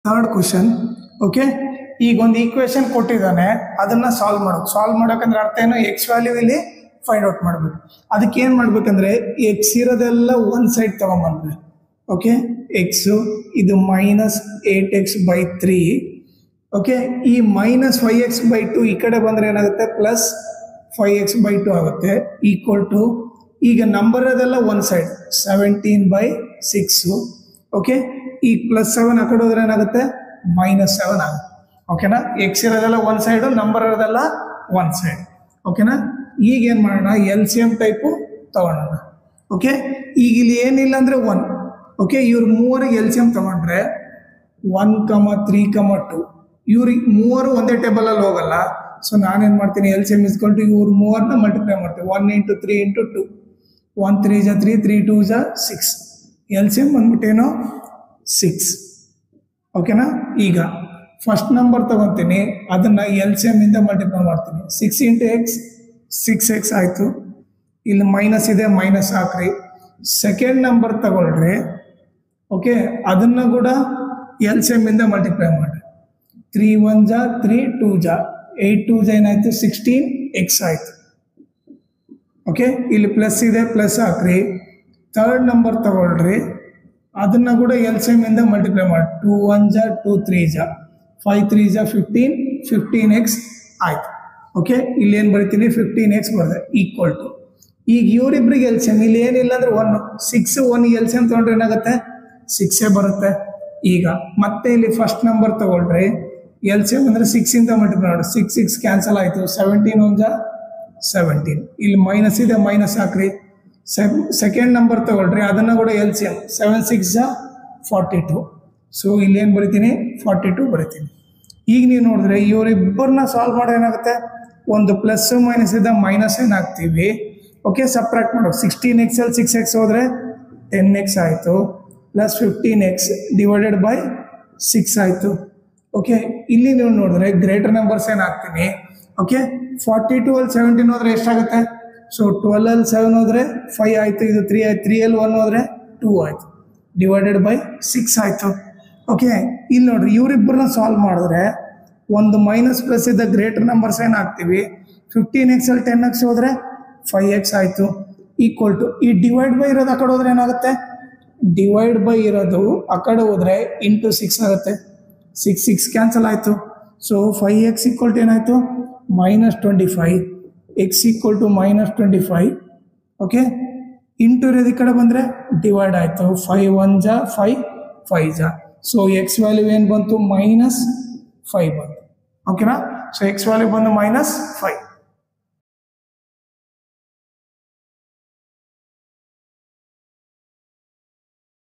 third question okay ಈಗ ಒಂದು equation ಕೊಟ್ಟಿದ್ದಾನೆ ಅದನ್ನ ಸಾಲ್ವ್ ಮಾಡೋದು ಸಾಲ್ವ್ ಮಾಡೋಕಂದ್ರೆ ಅರ್ಥ ಏನು ಎಕ್ಸ್ ವ್ಯಾಲ್ಯೂ ಇಲ್ಲಿ ಫೈಂಡ್ ಔಟ್ ಮಾಡಬೇಕು ಅದಕ್ಕೆ ಏನು ಮಾಡ್ಬೇಕಂದ್ರೆ ಎಕ್ಸ್ ಇರೋದೆಲ್ಲ ಒನ್ ಸೈಡ್ ತಗೊಂಬಂದ್ರೆ ಓಕೆ ಎಕ್ಸು ಇದು minus eight X by three okay ಈ minus five X by two ಈ ಕಡೆ ಬಂದರೆ ಏನಾಗುತ್ತೆ plus five X by two ಆಗುತ್ತೆ ಈಕ್ವಲ್ ಟು ಈಗ ನಂಬರ್ ಅದೆಲ್ಲ one side seventeen by six okay ಈಗ ಪ್ಲಸ್ ಸೆವೆನ್ ಆ ಕಡೆ ಹೋದ್ರೆ ಏನಾಗುತ್ತೆ ಮೈನಸ್ ಸೆವೆನ್ ಆಗುತ್ತೆ ಓಕೆನಾ ಎಕ್ಸ್ ಇರೋದೆಲ್ಲ ಒನ್ ಸೈಡು ನಂಬರ್ ಇರೋದೆಲ್ಲ ಒನ್ ಸೈಡ್ ಓಕೆನಾ ಈಗ ಏನು ಮಾಡೋಣ ಎಲ್ ಸಿ ಎಮ್ ಟೈಪು ತಗೊಳ್ಳೋಣ ಓಕೆ ಈಗ ಇಲ್ಲಿ ಏನಿಲ್ಲ ಅಂದರೆ ಒನ್ ಓಕೆ ಇವ್ರು ಮೂವರಿಗೆ ಎಲ್ ಸಿ ಎಮ್ ತಗೊಂಡ್ರೆ one comma three comma two ಇವ್ರಿಗೆ ಮೂವರು ಒಂದೇ ಟೇಬಲಲ್ಲಿ ಹೋಗಲ್ಲ ಸೊ ನಾನೇನು ಮಾಡ್ತೀನಿ ಎಲ್ ಸಿ ಎಮ್ ಇಸ್ಕೊಂಡು ಇವ್ರು ಮೂವರನ್ನ ಮಲ್ಟಿಪ್ಲೈ ಮಾಡ್ತೀನಿ one into three into two one three ಜ ತ್ರೀ ತ್ರೀ ಟೂ ಜ ಸಿಕ್ಸ್ ಎಲ್ ಸಿ ಎಮ್ ಬಂದ್ಬಿಟ್ಟೇನು ಸಿಕ್ಸ್ ಓಕೆನಾ ಈಗ ಫಸ್ಟ್ ನಂಬರ್ ತಗೊತೀನಿ ಅದನ್ನು ಎಲ್ ಸಿ ಎಮ್ಮಿಂದ ಮಲ್ಟಿಪ್ಲೈ ಮಾಡ್ತೀನಿ six into X six X ಆಯಿತು ಇಲ್ಲಿ ಮೈನಸ್ ಇದೆ ಮೈನಸ್ ಹಾಕ್ರಿ ಸೆಕೆಂಡ್ ನಂಬರ್ ತಗೊಳ್ರಿ ಓಕೆ ಅದನ್ನು ಕೂಡ ಎಲ್ ಸಿ ಎಮ್ಮಿಂದ ಮಲ್ಟಿಪ್ಲೈ ಮಾಡಿರಿ ತ್ರೀ ಒನ್ ಜಾ ತ್ರೀ ಟೂ ಜಾ ಏಯ್ಟ್ ಟೂ ಜಾ ಏನಾಯಿತು ಸಿಕ್ಸ್ಟೀನ್ ಎಕ್ಸ್ ಆಯಿತು ಓಕೆ ಇಲ್ಲಿ ಪ್ಲಸ್ ಇದೆ ಪ್ಲಸ್ ಹಾಕ್ರಿ ಥರ್ಡ್ ನಂಬರ್ ತಗೊಳ್ರಿ ಅದನ್ನ ಕೂಡ ಎಲ್ ಸಿ ಎಮ್ಮಿಂದ ಮಲ್ಟಿಪ್ಲೈ ಮಾಡಿ ಟೂ ಒನ್ ಜಾ ಟೂ ತ್ರೀ ಜಾ ಫೈವ್ ತ್ರೀ ಜಾ ಫಿಫ್ಟೀನ್ ಫಿಫ್ಟೀನ್ ಎಕ್ಸ್ ಆಯ್ತು ಓಕೆ ಇಲ್ಲಿ ಏನು ಬರಿತೀನಿ ಫಿಫ್ಟೀನ್ ಎಕ್ಸ್ ಬರ್ತದೆ ಈಕ್ವಲ್ ಟು ಈಗ ಇವರಿಬ್ರಿಗೆ ಎಲ್ ಸಿ ಎಮ್ ಇಲ್ಲಿ ಏನಿಲ್ಲ ಅಂದ್ರೆ one six one L C M ತೊಗೊಂಡ್ರೆ ಏನಾಗುತ್ತೆ ಸಿಕ್ಸೇ ಬರುತ್ತೆ ಈಗ ಮತ್ತೆ ಇಲ್ಲಿ ಫಸ್ಟ್ ನಂಬರ್ ತಗೊಳ್ರಿ ಎಲ್ ಸಿ ಎಮ್ ಅಂದರೆ ಸಿಕ್ಸಿಂದ ಮಲ್ಟಿಪ್ಲೈ ಮಾಡಿ ಸಿಕ್ಸ್ ಸಿಕ್ಸ್ ಕ್ಯಾನ್ಸಲ್ ಆಯಿತು ಸೆವೆಂಟೀನ್ ಒನ್ ಜಾ ಸೆವೆಂಟೀನ್ ಇಲ್ಲಿ ಮೈನಸ್ ಇದೆ ಮೈನಸ್ ಹಾಕ್ರಿ ಸೆಕೆಂಡ್ ನಂಬರ್ ತಗೊಳ್ರಿ ಅದನ್ನು ಕೂಡ L C M seven six ಜಾ ಫಾರ್ಟಿ ಟು ಸೊ ಇಲ್ಲಿ ಏನು ಬರಿತೀನಿ ಫಾರ್ಟಿ ಟು ಬರಿತೀನಿ ಈಗ ನೀವು ನೋಡಿದ್ರೆ ಇವರಿಬ್ಬರನ್ನ ಸಾಲ್ವ್ ಮಾಡೋ ಏನಾಗುತ್ತೆ ಒಂದು ಪ್ಲಸ್ ಮೈನಸ್ ಇದ್ದ ಮೈನಸ್ ಏನು ಹಾಕ್ತೀವಿ ಓಕೆ ಸಪ್ರೇಟ್ ಮಾಡೋ ಸಿಕ್ಸ್ಟೀನ್ ಎಕ್ಸ್ ಎಲ್ ಸಿಕ್ಸ್ ಎಕ್ಸ್ ಹೋದರೆ ಟೆನ್ ಎಕ್ಸ್ ಆಯಿತು plus fifteen X divided by six ಆಯಿತು ಓಕೆ ಇಲ್ಲಿ ನೀವು ನೋಡಿದ್ರೆ ಗ್ರೇಟರ್ ನಂಬರ್ಸ್ ಏನು ಹಾಕ್ತೀನಿ ಓಕೆ ಫಾರ್ಟಿ ಟು ಅಲ್ಲಿ ಸೆವೆಂಟೀನ್ ಹೋದ್ರೆ ಎಷ್ಟಾಗುತ್ತೆ ಸೊ ಟ್ವೆಲ್ ಅಲ್ಲಿ ಸೆವೆನ್ ಹೋದ್ರೆ ಫೈವ್ ಆಯಿತು ಇದು ತ್ರೀ ಆಯ್ತು ತ್ರೀ ಅಲ್ಲಿ ಒನ್ ಹೋದ್ರೆ ಟೂ ಆಯಿತು ಡಿವೈಡೆಡ್ ಬೈ ಸಿಕ್ಸ್ ಆಯಿತು ಓಕೆ ಇಲ್ಲಿ ನೋಡ್ರಿ ಇವರಿಬ್ಬರನ್ನ ಸಾಲ್ವ್ ಮಾಡಿದ್ರೆ ಒಂದು ಮೈನಸ್ ಪ್ಲಸ್ ಇದ್ದ ಗ್ರೇಟರ್ ನಂಬರ್ಸ್ ಏನು ಹಾಕ್ತೀವಿ ಫಿಫ್ಟೀನ್ ಎಕ್ಸ್ ಅಲ್ಲಿ ಟೆನ್ ಎಕ್ಸ್ ಹೋದ್ರೆ ಫೈವ್ ಎಕ್ಸ್ ಆಯಿತು ಈಕ್ವಲ್ ಟು ಈ ಡಿವೈಡ್ ಬೈ ಇರೋದು ಆ ಕಡೆ ಹೋದ್ರೆ ಏನಾಗುತ್ತೆ ಡಿವೈಡ್ ಬೈ ಇರೋದು ಆ ಕಡೆ ಹೋದ್ರೆ ಇಂಟು ಸಿಕ್ಸ್ ಆಗುತ್ತೆ ಸಿಕ್ಸ್ ಸಿಕ್ಸ್ ಕ್ಯಾನ್ಸಲ್ ಆಯಿತು so five x equal to ಏನಾಯಿತು minus twenty five x equal to minus twenty five okay into ಇರೋದು ಈ ಕಡೆ ಬಂದರೆ ಡಿವೈಡ್ ಆಯಿತು ಫೈವ್ ಒನ್ ಜಾ ಫೈವ್ ಫೈವ್ ಜಾ ಸೊ ಎಕ್ಸ್ ವ್ಯಾಲ್ಯೂ ಏನು ಬಂತು ಮೈನಸ್ ಫೈವ್ ಬಂತು ಓಕೆನಾ ಸೊ ಎಕ್ಸ್ ವ್ಯಾಲ್ಯೂ ಬಂದು ಮೈನಸ್ ಫೈವ್